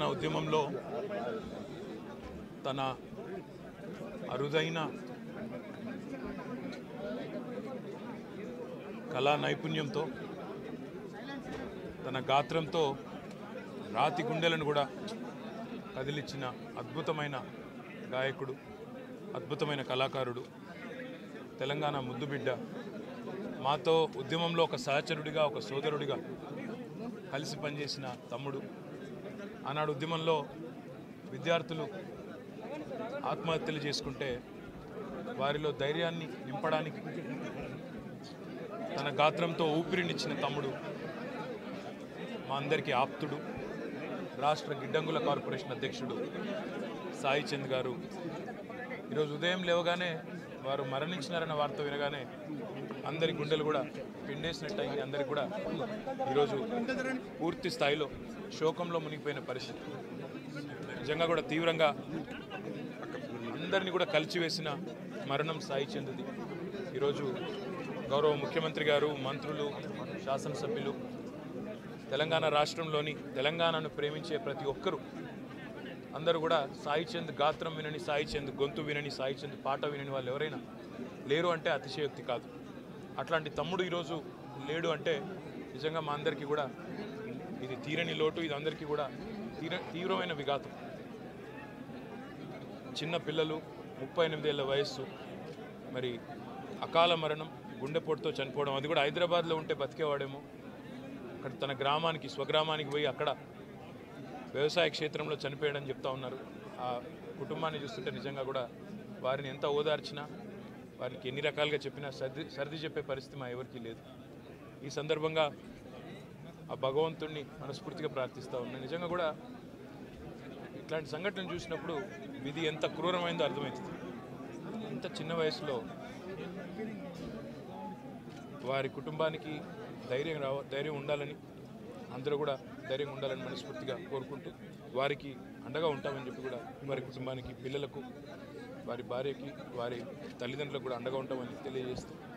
తెలంగాణ ఉద్యమంలో తన అరుదైన కళా నైపుణ్యంతో తన గాత్రంతో రాతి గుండెలను కూడా కదిలిచ్చిన అద్భుతమైన గాయకుడు అద్భుతమైన కళాకారుడు తెలంగాణ ముద్దుబిడ్డ మాతో ఉద్యమంలో ఒక సహచరుడిగా ఒక సోదరుడిగా కలిసి పనిచేసిన తమ్ముడు ఆనాడు ఉద్యమంలో విద్యార్థులు ఆత్మహత్యలు చేసుకుంటే వారిలో ధైర్యాన్ని నింపడానికి తన గాత్రంతో ఊపిరినిచ్చిన తమ్ముడు మా అందరికీ ఆప్తుడు రాష్ట్ర గిడ్డంగుల కార్పొరేషన్ అధ్యక్షుడు సాయి చంద్ గారు ఈరోజు ఉదయం లేవగానే వారు మరణించినారన్న వార్త వినగానే అందరి గుండెలు కూడా పిండేసినట్టు అయింది అందరికి కూడా ఈరోజు పూర్తి స్థాయిలో శోకంలో మునిగిపోయిన పరిస్థితి నిజంగా కూడా తీవ్రంగా అందరినీ కూడా కలిచివేసిన మరణం సాయి చందుది ఈరోజు గౌరవ ముఖ్యమంత్రి గారు మంత్రులు శాసనసభ్యులు తెలంగాణ రాష్ట్రంలోని తెలంగాణను ప్రేమించే ప్రతి ఒక్కరూ అందరూ కూడా సాయి చంద్ గాత్రం వినని సాయి చంద్ గొంతు వినని సాయి చంద్ పాట వినని వాళ్ళు ఎవరైనా లేరు అంటే అతిశయోక్తి కాదు అట్లాంటి తమ్ముడు ఈరోజు లేడు అంటే నిజంగా మా అందరికీ కూడా ఇది తీరని లోటు ఇది అందరికీ కూడా తీర తీవ్రమైన విఘాతం చిన్న పిల్లలు ముప్పై ఎనిమిదేళ్ల వయస్సు మరి అకాల మరణం గుండెపోటుతో చనిపోవడం అది కూడా హైదరాబాద్లో ఉంటే బతికేవాడేమో అక్కడ తన గ్రామానికి స్వగ్రామానికి పోయి అక్కడ వ్యవసాయ క్షేత్రంలో చనిపోయాడని చెప్తా ఉన్నారు ఆ కుటుంబాన్ని చూస్తుంటే నిజంగా కూడా వారిని ఎంత ఓదార్చినా వారికి ఎన్ని రకాలుగా చెప్పినా సర్ది సర్ది చెప్పే పరిస్థితి మా ఎవరికీ లేదు ఈ సందర్భంగా ఆ భగవంతుణ్ణి మనస్ఫూర్తిగా ప్రార్థిస్తూ ఉన్నాను నిజంగా కూడా ఇట్లాంటి సంఘటనలు చూసినప్పుడు విధి ఎంత క్రూరమైందో అర్థమవుతుంది ఇంత చిన్న వయసులో వారి కుటుంబానికి ధైర్యం రావ ధైర్యం ఉండాలని అందరూ కూడా ధైర్యం ఉండాలని మనస్ఫూర్తిగా కోరుకుంటూ వారికి అండగా ఉంటామని చెప్పి కూడా వారి కుటుంబానికి పిల్లలకు వారి భార్యకి వారి తల్లిదండ్రులకు కూడా అండగా ఉంటామని తెలియజేస్తూ